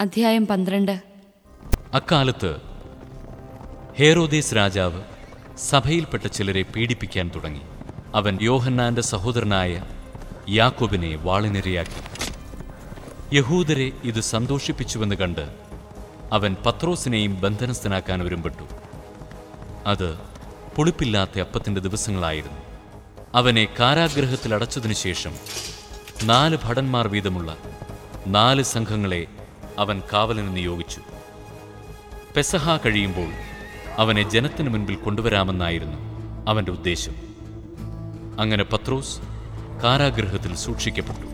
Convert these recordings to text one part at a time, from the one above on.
അധ്യായം പന്ത്രണ്ട് അക്കാലത്ത് ഹേറോദേസ് രാജാവ് സഭയിൽപ്പെട്ട ചിലരെ പീഡിപ്പിക്കാൻ തുടങ്ങി അവൻ യോഹന്നാന്റെ സഹോദരനായ യാക്കോബിനെ വാളിനിരയാക്കി യഹൂദരെ ഇത് സന്തോഷിപ്പിച്ചുവെന്ന് കണ്ട് അവൻ പത്രോസിനെയും ബന്ധനസ്ഥനാക്കാൻ ഒരുമ്പെട്ടു അത് പുളിപ്പില്ലാത്ത അപ്പത്തിന്റെ ദിവസങ്ങളായിരുന്നു അവനെ കാരാഗ്രഹത്തിൽ അടച്ചതിനു ശേഷം നാല് ഭടന്മാർ വീതമുള്ള നാല് സംഘങ്ങളെ അവൻ കാവലിന് നിയോഗിച്ചു പെസഹ കഴിയുമ്പോൾ അവനെ ജനത്തിനു മുൻപിൽ കൊണ്ടുവരാമെന്നായിരുന്നു അവന്റെ ഉദ്ദേശം അങ്ങനെ പത്രോസ് കാരാഗൃഹത്തിൽ സൂക്ഷിക്കപ്പെട്ടു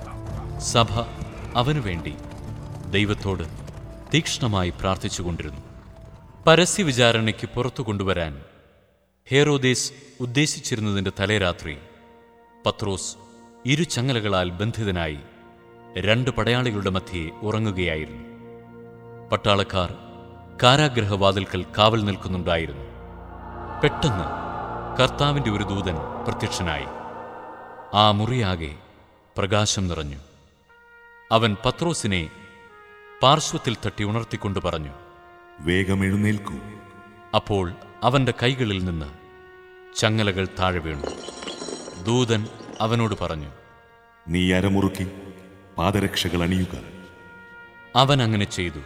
സഭ അവനു വേണ്ടി ദൈവത്തോട് തീക്ഷ്ണമായി പ്രാർത്ഥിച്ചുകൊണ്ടിരുന്നു പരസ്യ വിചാരണയ്ക്ക് പുറത്തു കൊണ്ടുവരാൻ ഹേറോദേസ് ഉദ്ദേശിച്ചിരുന്നതിന്റെ തലേരാത്രി പത്രോസ് ഇരു ചങ്ങലകളാൽ ബന്ധിതനായി രണ്ട് പടയാളികളുടെ മധ്യേ ഉറങ്ങുകയായിരുന്നു പട്ടാളക്കാർ കാരാഗ്രഹവാതിൽക്കൽ കാവൽ നിൽക്കുന്നുണ്ടായിരുന്നു പെട്ടെന്ന് കർത്താവിന്റെ ഒരു ദൂതൻ പ്രത്യക്ഷനായി ആ മുറിയാകെ പ്രകാശം നിറഞ്ഞു അവൻ പത്രോസിനെ പാർശ്വത്തിൽ തട്ടി ഉണർത്തിക്കൊണ്ട് പറഞ്ഞു വേഗം എഴുന്നേൽക്കൂ അപ്പോൾ അവന്റെ കൈകളിൽ നിന്ന് ചങ്ങലകൾ താഴെ വീണു ദൂതൻ അവനോട് പറഞ്ഞു നീ അരമുറുക്കി പാദരക്ഷകൾ അണിയുക അവൻ അങ്ങനെ ചെയ്തു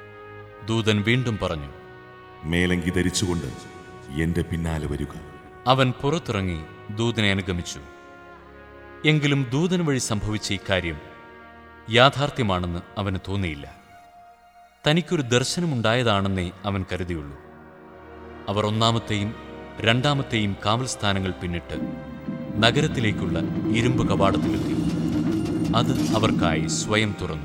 ദൂതൻ വീണ്ടും പറഞ്ഞു മേലങ്കി ധരിച്ചുകൊണ്ട് എന്റെ പിന്നാലെ വരിക അവൻ പുറത്തിറങ്ങി ദൂതനെ അനുഗമിച്ചു എങ്കിലും ദൂതൻ വഴി സംഭവിച്ച ഇക്കാര്യം യാഥാർത്ഥ്യമാണെന്ന് അവന് തോന്നിയില്ല തനിക്കൊരു ദർശനമുണ്ടായതാണെന്നേ അവൻ കരുതിയുള്ളൂ അവർ ഒന്നാമത്തെയും രണ്ടാമത്തെയും കാവൽ സ്ഥാനങ്ങൾ പിന്നിട്ട് നഗരത്തിലേക്കുള്ള ഇരുമ്പ് കവാടത്തിലെത്തി അത് അവർക്കായി സ്വയം തുറന്നു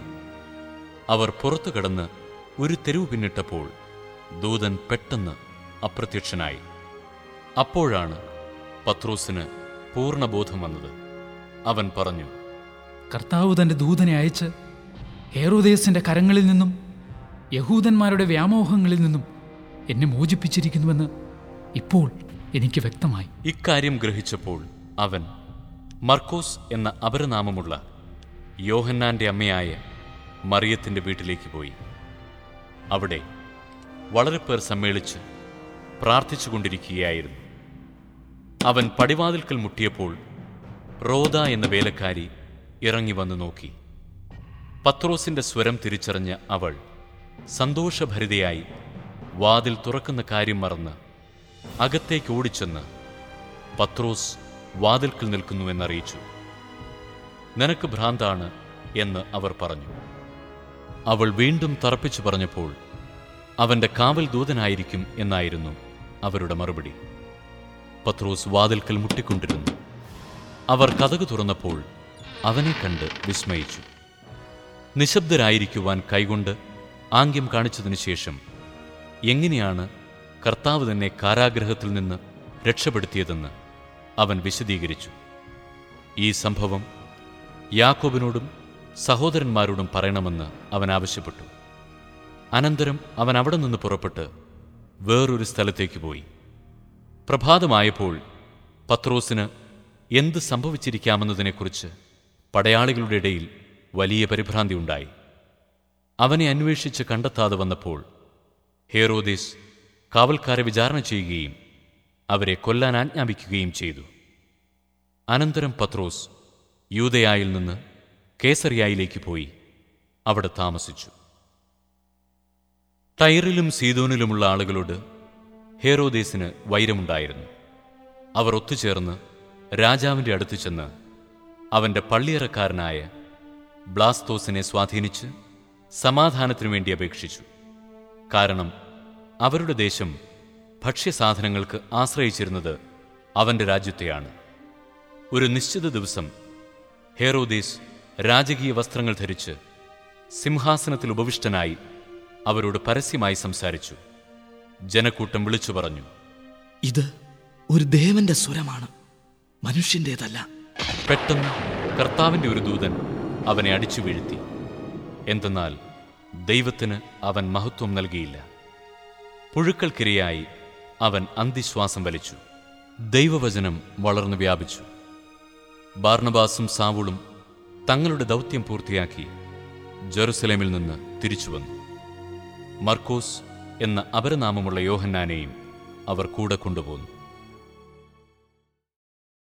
അവർ പുറത്തു കടന്ന് ഒരു തെരുവ് പിന്നിട്ടപ്പോൾ ദൂതൻ പെട്ടെന്ന് അപ്രത്യക്ഷനായി അപ്പോഴാണ് പത്രോസിന് പൂർണ്ണബോധം വന്നത് അവൻ പറഞ്ഞു കർത്താവ് തന്റെ ദൂതനെ അയച്ച് ഹേറോദേസിന്റെ കരങ്ങളിൽ നിന്നും യഹൂദന്മാരുടെ വ്യാമോഹങ്ങളിൽ നിന്നും എന്നെ മോചിപ്പിച്ചിരിക്കുന്നുവെന്ന് ഇപ്പോൾ എനിക്ക് വ്യക്തമായി ഇക്കാര്യം ഗ്രഹിച്ചപ്പോൾ അവൻ മർക്കോസ് എന്ന അപരനാമമുള്ള യോഹന്നാന്റെ അമ്മയായ മറിയത്തിന്റെ വീട്ടിലേക്ക് പോയി അവിടെ വളരെ പേർ സമ്മേളിച്ച് പ്രാർത്ഥിച്ചുകൊണ്ടിരിക്കുകയായിരുന്നു അവൻ പടിവാതിൽക്കൽ മുട്ടിയപ്പോൾ റോദ എന്ന വേലക്കാരി ഇറങ്ങി വന്നു നോക്കി പത്രോസിന്റെ സ്വരം തിരിച്ചറിഞ്ഞ അവൾ സന്തോഷഭരിതയായി വാതിൽ തുറക്കുന്ന കാര്യം മറന്ന് അകത്തേക്ക് ഓടിച്ചെന്ന് പത്രോസ് വാതിൽക്കൽ നിൽക്കുന്നുവെന്നറിയിച്ചു നിനക്ക് ഭ്രാന്താണ് എന്ന് അവർ പറഞ്ഞു അവൾ വീണ്ടും തറപ്പിച്ചു പറഞ്ഞപ്പോൾ അവന്റെ കാവൽ ദൂതനായിരിക്കും എന്നായിരുന്നു അവരുടെ മറുപടി പത്രോസ് വാതിൽക്കൽ മുട്ടിക്കൊണ്ടിരുന്നു അവർ കഥക് തുറന്നപ്പോൾ അവനെ കണ്ട് വിസ്മയിച്ചു നിശബ്ദരായിരിക്കുവാൻ കൈകൊണ്ട് ആംഗ്യം കാണിച്ചതിനു ശേഷം എങ്ങനെയാണ് കർത്താവ് തന്നെ കാരാഗ്രഹത്തിൽ നിന്ന് രക്ഷപ്പെടുത്തിയതെന്ന് അവൻ വിശദീകരിച്ചു ഈ സംഭവം യാക്കോബിനോടും സഹോദരന്മാരോടും പറയണമെന്ന് അവൻ ആവശ്യപ്പെട്ടു അനന്തരം അവൻ അവിടെ നിന്ന് പുറപ്പെട്ട് വേറൊരു സ്ഥലത്തേക്ക് പോയി പ്രഭാതമായപ്പോൾ പത്രോസിന് എന്ത് സംഭവിച്ചിരിക്കാമെന്നതിനെക്കുറിച്ച് പടയാളികളുടെ ഇടയിൽ വലിയ പരിഭ്രാന്തി ഉണ്ടായി അവനെ അന്വേഷിച്ച് കണ്ടെത്താതെ വന്നപ്പോൾ ഹേറോദേസ് കാവൽക്കാരെ വിചാരണ ചെയ്യുകയും അവരെ കൊല്ലാൻ ആജ്ഞാപിക്കുകയും ചെയ്തു അനന്തരം പത്രോസ് യൂതയായിൽ നിന്ന് കേസറിയായിലേക്ക് പോയി അവിടെ താമസിച്ചു ടൈറിലും സീതോനിലുമുള്ള ആളുകളോട് ഹേറോദേസിന് വൈരമുണ്ടായിരുന്നു അവർ ഒത്തുചേർന്ന് രാജാവിന്റെ അടുത്ത് ചെന്ന് അവന്റെ പള്ളിയറക്കാരനായ ബ്ലാസ്തോസിനെ സ്വാധീനിച്ച് സമാധാനത്തിനു വേണ്ടി അപേക്ഷിച്ചു കാരണം അവരുടെ ദേശം ഭക്ഷ്യസാധനങ്ങൾക്ക് ആശ്രയിച്ചിരുന്നത് അവന്റെ രാജ്യത്തെയാണ് ഒരു നിശ്ചിത ദിവസം ഹേറോദേസ് രാജകീയ വസ്ത്രങ്ങൾ ധരിച്ച് സിംഹാസനത്തിൽ ഉപവിഷ്ടനായി അവരോട് പരസ്യമായി സംസാരിച്ചു ജനക്കൂട്ടം വിളിച്ചു പറഞ്ഞു ഇത് ഒരു ദേവന്റെ സ്വരമാണ് മനുഷ്യൻ്റേതല്ല പെട്ടെന്ന് കർത്താവിന്റെ ഒരു ദൂതൻ അവനെ അടിച്ചു വീഴ്ത്തി എന്തെന്നാൽ ദൈവത്തിന് അവൻ മഹത്വം നൽകിയില്ല പുഴുക്കൾക്കിരയായി അവൻ അന്തിശ്വാസം വലിച്ചു ദൈവവചനം വളർന്നു വ്യാപിച്ചു ബാർണബാസും സാവുളും തങ്ങളുടെ ദൗത്യം പൂർത്തിയാക്കി ജെറുസലേമിൽ നിന്ന് തിരിച്ചു വന്നു മർക്കോസ് എന്ന അപരനാമമുള്ള യോഹന്നാനെയും അവർ കൂടെ കൊണ്ടുപോന്നു